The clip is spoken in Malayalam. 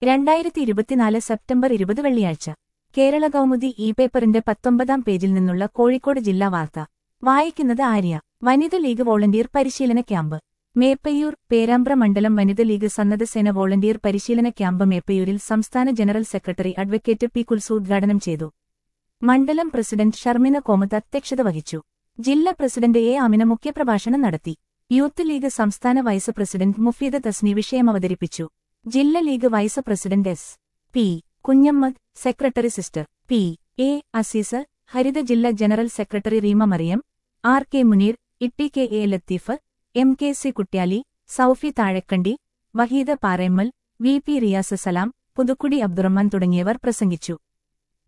രണ്ടായിരത്തി ഇരുപത്തിനാല് സെപ്റ്റംബർ ഇരുപത് വെള്ളിയാഴ്ച കേരള കൗമുദി ഇ പേപ്പറിന്റെ പത്തൊമ്പതാം പേജിൽ നിന്നുള്ള കോഴിക്കോട് ജില്ലാ വാർത്ത വായിക്കുന്നത് ആര്യ വനിത ലീഗ് വോളണ്ടിയർ പരിശീലന ക്യാമ്പ് മേപ്പയ്യൂർ പേരാമ്പ്ര മണ്ഡലം വനിത ലീഗ് സന്നദ്ധസേന വോളണ്ടിയർ പരിശീലന ക്യാമ്പ് മേപ്പയ്യൂരിൽ സംസ്ഥാന general secretary advocate P Kulsu ഉദ്ഘാടനം ചെയ്തു മണ്ഡലം പ്രസിഡന്റ് ഷർമിന കോമത്ത് അധ്യക്ഷത വഹിച്ചു ജില്ലാ പ്രസിഡന്റ് എ അമിന മുഖ്യപ്രഭാഷണം നടത്തി യൂത്ത് ലീഗ് സംസ്ഥാന വൈസ് പ്രസിഡന്റ് മുഫീദ തസ്നി വിഷയം അവതരിപ്പിച്ചു ജില്ലാ league vice president S P Kunhammad secretary sister P A Azeez Haritha ജില്ലാ general secretary Reema Mariyam R K Muneer Itty K A Latheef M K C Kutyali Soufi Thazhakandi Waheeda Paremmal V P Riyas Salam Puthukudi Abdurahman തുടങ്ങിയവർ പ്രസംഗിച്ചു